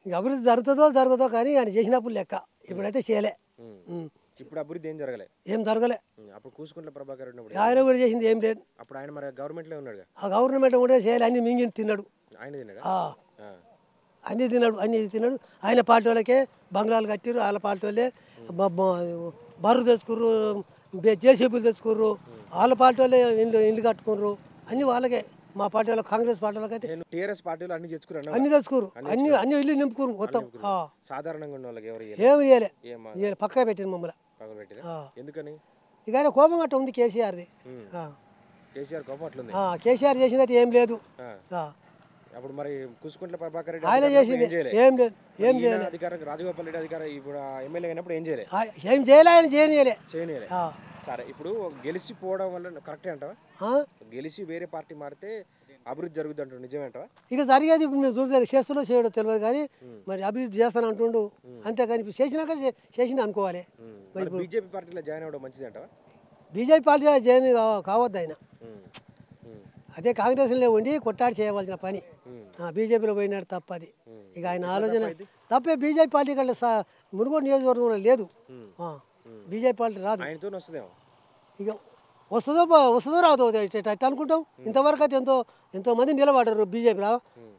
ఇంక అభివృద్ధి జరుగుతుందో జరుగుతుందో కానీ ఆయన చేసినప్పుడు లెక్క ఇప్పుడైతే చేయలే ఉమ్. ఉమ్. ఇప్పుడు అభివృద్ధి ఏం జరగలే ఏం జరగలే ఉమ్. అప్పుడు కూసుకుంట్ల ప్రభాకర్ రెడ్డి ఉన్నప్పుడు ఆయన కూడా చేసింది ఏం లేదు అప్పుడు ఆయన మరి గవర్నమెంట్లో ఉన్నాడుగా ఆ గవర్నమెంట్ కూడా చేయలే అన్ని మింగి తిన్నాడు ఆయన తిన్నాడా ఆ, ఆ. అన్ని తిన్నాడు అన్ని తిన్నాడు ఆయన పార్టీ వాళ్ళకే బంగ్లాలు కట్టిరు వాళ్ళ పార్టీ వాళ్ళే బ- బ- బర్రు తెచ్చుకుర్రు బె- జేసీబీలు తెచ్చుకుర్రు వాళ్ళ పార్టీ వాళ్ళే ఇండ్లు ఇండ్లు కట్టుకుర్రు అన్ని వాళ్ళకే మా పార్టీ వాళ్ళకి కాంగ్రెస్ పార్టీ వాళ్ళకైతే నేను టీఆర్ఎస్ పార్టీలో అన్ని తెచ్చుకున్నాను అన్ని తెచ్చుకోరు అన్ని అన్ని ఇల్లు నింపుకోరు మొత్తం ఆ. సాధారణంగా ఉన్న వాళ్ళకి ఎవరు ఏమి చేయలే ఏమా ఇయ్యలే, పక్కా పెట్టింది మమ్మల్ని పగలు పెట్టిన ఆ. ఎందుకని ఇక ఆయన కోపం అట్ట ఉంది కేసీఆర్ది ఆ. కేసీఆర్ కోపం అట్లుంది ఆ, కేసీఆర్ చేసినది ఏం లేదు ఆ. ఆ. అప్పుడు మరి కుసుకుంట్ల ప్రభాకర్ రెడ్డి ఆయన అధికారంలో చేసింది ఏం చేయలే ఏం లేదు ఏం ఈయన చేయలే అధికారం రాజగోపాల్ రెడ్డి అధికారం ఇప్పుడు ఎమ్మెల్యే అయినప్పుడు ఏం చేయలే ఆ, ఏం చేయలే ఆయన చేయనియలే చేయనియలే ఆ. సరే ఇప్పుడు గెలిచిపోవడం వల్ల కరెక్టే అంటావా ఆ? గెలిచి వేరే పార్టీ మారితే అభివృద్ధి జరుగుద్ది అంటారు నిజమే అంటావా ఇక జరిగేది ఇప్పుడు మీరు చూడలేదు చేస్తుందో చేయడో తెలియదు కానీ మరి అభివృద్ధి చేస్తాను అంటుండు అంతేకాని ఇప్పుడు చేసినాక చే- చేసింది అనుకోవాలి ఉమ్. మరి బీజేపీ పార్టీలో జాయిన్ అవ్వడం మంచిది అంటావా బీజేపీ పార్టీ చేయని కావ- కావద్దు ఆయన ఉమ్. ఉమ్. అదే కాంగ్రెస్లో ఉండి కొట్టాడి చేయవలసిన పని ఉమ్. ఆ, బీజేపీలో పోయినాడు తప్పది ఇక ఆయన ఆలోచన తప్పే బీజేపీ పార్టీ కంటే సా మునుగోడు నియోజకవర్గంలో లేదు ఆ, బీజేపీ పార్టీ రాదు ఆయనతో వస్తుందేమో ఇక వస్తుందో పో- వస్తుందో రాదో ఎట్ట అనుకుంటాం ఇంతవరకు అయితే ఎంతో ఎంతో మంది నిలబడ్డారు బీజేపీలో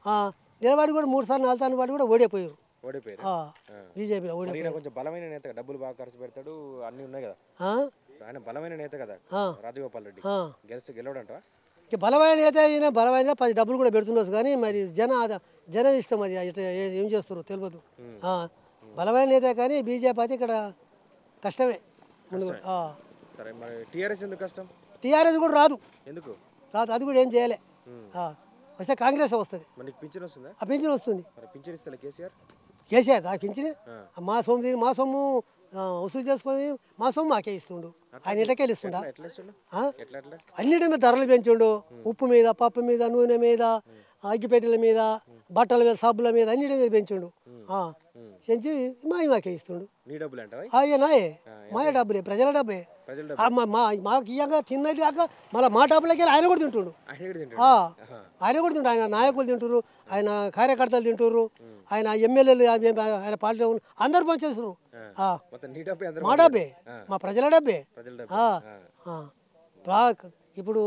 నిలబడి కూడా మూడు సార్లు నాలుగు సార్లు వాడు కూడా ఓడిపోయారు ఓడిపోయారు ఆ, బీజేపీలో మరి ఓడిపోయారు ఈయన కొంచెం బలమైన నేత డబ్బులు బాగా ఖర్చు పెడతాడు అన్ని ఉన్నాయి కదా ఆ? ఆయన బలమైన నేత కదా ఆ. రాజగోపాల్ రెడ్డి ఆ. గెలిచి గెలవడంటావా ఇక బలమైన అయితే ఈయన బలమైన పది డబ్బులు కూడా పెడుతుండొచ్చు కానీ మరి జన ఆద- జనం ఇష్టం అది ఇట్లా ఏ- ఏం చేస్తారు తెలియదు ఆ, బలమైన అయితే కానీ బీజేపీ అయితే ఇక్కడ కష్టమే ముందు ఆ. సరే మరి టీఆర్ఎస్ ఎందుకు కష్టం టీఆర్ఎస్ కూడా రాదు ఎందుకు రాదు అది కూడా ఏం చేయలే ఆ, వస్తే కాంగ్రెస్ వస్తుంది మరి నీకు పింఛన్ వస్తుందా ఆ పింఛన్ వస్తుంది మరి పింఛన్ ఇస్తా కేసీఆర్ కేసీఆర్ ఆ పింఛన్ ఆ. మా సొమ్ము తిని మా సొమ్ము ఆ, వసూలు చేసుకొని మా సొమ్ము మాకే ఇస్తుండు ఆయన ఇళ్ళకే ఇస్తుండా ఎట్లా ఇస్తుండు ఆ? ఎట్లా ఎట్లా అన్నిటి మీద ధరలు పెంచుండు ఉప్పు మీద పప్పు మీద నూనె మీద అగ్గిపెట్టెల మీద బట్టల మీద సబ్బుల మీద అన్నిటి మీద పెంచుండు ఆ, పెంచి మా మాకే ఇస్తుండు నీ డబ్బులు అంటావా అయ్యే నాయే మాయ డబ్బులే ప్రజల డబ్బే ప్రజల ఆ, మా- మా మాకు ఇయ్యంగా తిన్నది కాక మళ్ళీ మా డబ్బులకి వెళ్ళి ఆయన కూడా తింటుండు ఆయన కూడా తింటాడు ఆ, ఆయన కూడా తింటారు ఆయన నాయకులు తింటారు ఆయన కార్యకర్తలు తింటారు ఆయన ఎమ్మెల్యేలు ఆయన పార్టీలో ఉన్న అందరు పనిచేస్తారు ఆ, మొత్తం నీ డబ్బే అందరూ మా డబ్బే మా ప్రజల డబ్బే ప్రజల డబ్బే ఆ, ఆ. బా- ఇప్పుడు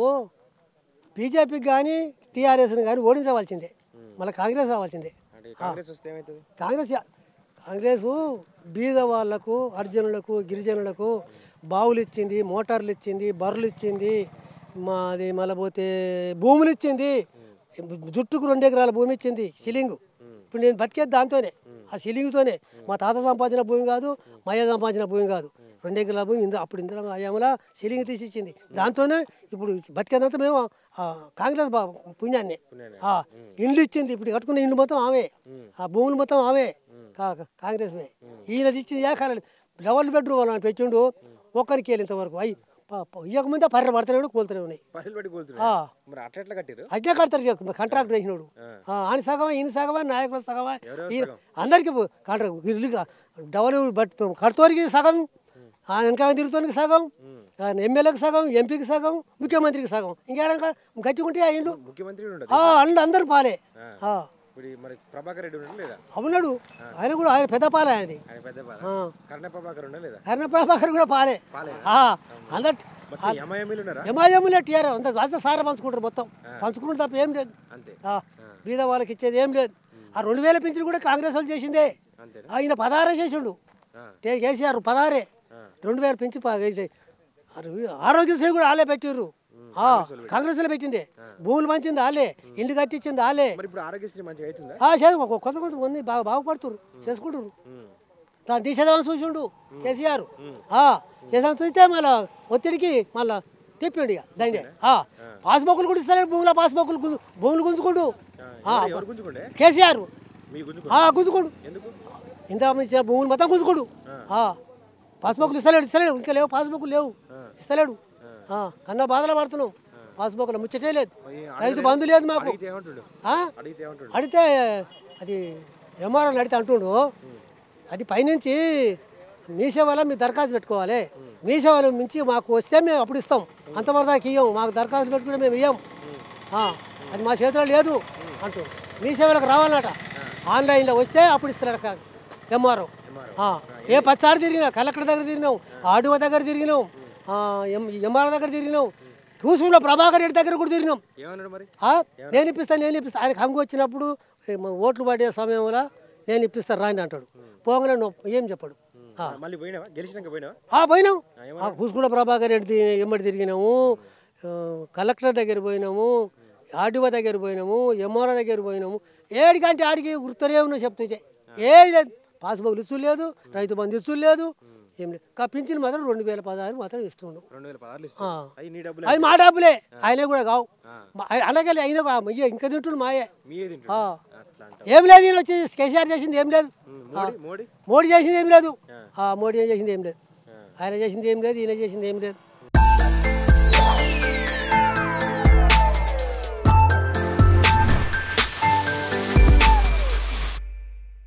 బీజేపీకి కానీ టీఆర్ఎస్ని కానీ ఓడించవలసిందే మళ్ళీ కాంగ్రెస్ రావాల్సిందే అంటే కాంగ్రెస్ వస్తే ఏమవుతుంది కాంగ్రెస్ కాంగ్రెస్ బీద వాళ్ళకు అర్జునులకు గిరిజనులకు బావులు ఇచ్చింది మోటార్లు ఇచ్చింది బర్రెలు ఇచ్చింది మాది మళ్ళీ పోతే భూములు ఇచ్చింది జుట్టుకు రెండు ఎకరాల భూమి ఇచ్చింది సిలింగు ఇప్పుడు నేను బతికేది దాంతోనే ఆ సిలింగ్తోనే మా తాత సంపాదించిన భూమి కాదు మా అయ్య సంపాదించిన భూమి కాదు రెండు ఎకరాల భూమి ఇంద్ర అప్పుడు ఇందిరా అయ్యామలా సిలింగ్ తీసి ఇచ్చింది దాంతోనే ఇప్పుడు బతికేదంతా మేము ఆ కాంగ్రెస్ బా పుణ్యాన్ని ఆ, ఇండ్లు ఇచ్చింది ఇప్పుడు కట్టుకున్న ఇండ్లు మొత్తం ఆమె ఆ భూములు మొత్తం ఆమె కా- కాంగ్రెస్ ఈయనది ఇచ్చింది ఏ కారణం డబల్ బెడ్రూమ్ వాళ్ళని పెట్టిండు ఒక్కరికి వెళ్ళి ఇంతవరకు అయ్యి ఇవ్వకముందే పర్రెలు పడుతూనే కూలుతూనే ఉన్నాయి పల్లెలు పడి ఆ. కూలుతున్నాయి మరి అట్లా ఎట్లా కట్టారు అట్లే కడతారు ఇక కాంట్రాక్ట్ వేసినోడు ఆ, ఆయన సగమా ఈయన సగమా నాయకులు సగమా ఎవరెవరు ఈయన అందరికీ కాంట్రాక్ట్ ఇల్లుగా డబల్ బట్ కడుతోనికి సగం ఆ వెనకాల తిరుగుతానికి సగం ఆ ఎమ్మెల్యేకి సగం ఎంపీకి సగం ముఖ్యమంత్రికి సగం ఇంకేడ గట్టిగుంటే ఆ ఇండ్లు ముఖ్యమంత్రి కూడా ఉండదు ఆ, అండ్ అందరు పాలే ఆ, ఇప్పుడు ఈ మరి ప్రభాకర్ రెడ్డి ఉండడు లేదా అవునాడు ఆయన కూడా ఆయన పెద్ద పాలే ఆయనది ఆయన పెద్ద బాధ ఆ. కర్ణ ప్రభాకర్ ఉండ లేదా కర్ణ ప్రభాకర్ కూడా పాలే ఆ, అందరు మరి ఎంఐఎంలు ఉన్నారా ఎంఐఎంలే టీఆర్ అంత అంత సారా పంచుకుంటారు మొత్తం పంచుకుంటారు తప్ప ఏం లేదు అంతే ఆ, బీద వాళ్ళకి ఇచ్చేది ఏం లేదు ఆ రెండు వేల పింఛన్ కూడా కాంగ్రెస్ వాళ్ళు చేసిందే అంతేనా ఆయన పదహారే చేసిండు ఆ. టే కేసీఆర్ పదహారే రెండు వేల పెంచి ప- ఇది- అరే, ఆరోగ్యశ్రీ కూడా వాళ్ళే పెట్టిర్రు ఆ, కాంగ్రెస్ వాళ్ళు పెట్టింది భూములు పంచింది వాళ్ళే ఇల్లు కట్టించింది వాళ్ళే మరి ఇప్పుడు ఆరోగ్యశ్రీ మంచిగా అవుతుందా ఆ, చేసు కొంత కొంత మంది బాగా బాగుపడుతురు చేసుకుంటారు ఉమ్. దాన్ని తీసేదామని చూసిండు కేసీఆర్ ఆ, చేసామని చూస్తే మళ్ళా ఒత్తిడికి మళ్ళా తిప్పిండు ఇక దండే ఆ, పాస్బుక్లు కూడా ఇస్తారు భూముల పాస్బుక్లు గుంజు- భూములు గుంజుకుంటూ ఆ, ఎవరు- ఎవరు గుంజుకుంటే కేసీఆర్ మీ గుంజుకో ఆ, గుంజుకోడు ఎందుకు ఇంత ఇచ్చిన భూములు మొత్తం గుంజుకోడు ఆ, పాస్బుక్లు ఇస్తలేడు ఇస్తలేడు ఇంకా లేవు పాస్బుక్లు లేవు ఇస్తలేడు ఆ, కన్నా బాధలు పడుతున్నాం పాస్బుక్లు ముచ్చటే లేదు మరి రైతు బంధు లేదు మాకు అడిగితే ఏమంటుండు ఆ? అడిగితే ఏమంటుండు అడిగితే అది ఎంఆర్ఓ అడిగితే అంటుండు అది పైనుంచి మీ సేవలో మీరు దరఖాస్తు పెట్టుకోవాలి మీ సేవల మించి మాకు వస్తే మేము అప్పుడు ఇస్తాం అంతవరకు దాకా ఇయ్యం మాకు దరఖాస్తు పెట్టుకుంటే మేము ఇయ్యం ఆ, అది మా చేతిలో లేదు అంటూ మీ సేవలకు రావాలన్నట ఆన్లైన్లో వస్తే అప్పుడు ఇస్తాడు కా- ఎంఆర్ఓ ఆ, ఏ పచ్చారు తిరిగినా కలెక్టర్ దగ్గర తిరిగినాం ఆర్డీఓ దగ్గర తిరిగినాం ఆ, ఎం ఎంఆర్ఓ దగ్గర తిరిగినాం కూసుంలో ప్రభాకర్ రెడ్డి దగ్గర కూడా తిరిగినాం ఏమన్నాడు మరి ఆ, నేను ఇప్పిస్తాను నేను ఇప్పిస్తాను ఆయనకు హంగు వచ్చినప్పుడు ఏ, మ- ఓట్లు పడే సమయంలో నేను ఇప్పిస్తాను రాని అంటాడు పోగానే నువ్వు ఏం చెప్పాడు ఆ. మళ్ళీ పోయినావా గెలిచినాక పోయినావా ఆ, పోయినాం ఆ, కూసుకుంట ప్రభాకర్ రెడ్డి ది- ఎమ్మడి తిరిగినాము ఆ, కలెక్టర్ దగ్గర పోయినాము ఆర్డీఓ దగ్గర పోయినాము ఎంఆర్ఓ దగ్గర పోయినాము ఏడికంటే ఆడికి గుర్తునే ఉన్నావు చెప్తుంచే ఏది లేదు పాస్బుక్ ఇస్తూ లేదు రైతు బంధు ఇస్తూ లేదు ఏం లేదు కా పింఛన్ మాత్రం రెండు వేల పదహారు మాత్రం ఇస్తుండు రెండు వేల పదహారులు ఇస్తా అవి నీ డబ్బులు అవి మా డబ్బులే ఆయన కూడా కావు ఆ. మా- ఆయన- అలాగే అయినా కూడా అయ్యో ఇంకా తింటుండు మాయే మీ ఏది ఆ. అట్లా అంట ఏం లేదు ఈయన వచ్చి కేసీఆర్ చేసింది ఏం లేదు మోడీ మోడీ మోడీ చేసింది ఏం లేదు ఆ. ఆ, మోడీ ఏం చేసింది ఏం లేదు ఆ. ఆయన చేసింది ఏం లేదు ఈయన చేసింది ఏం లేదు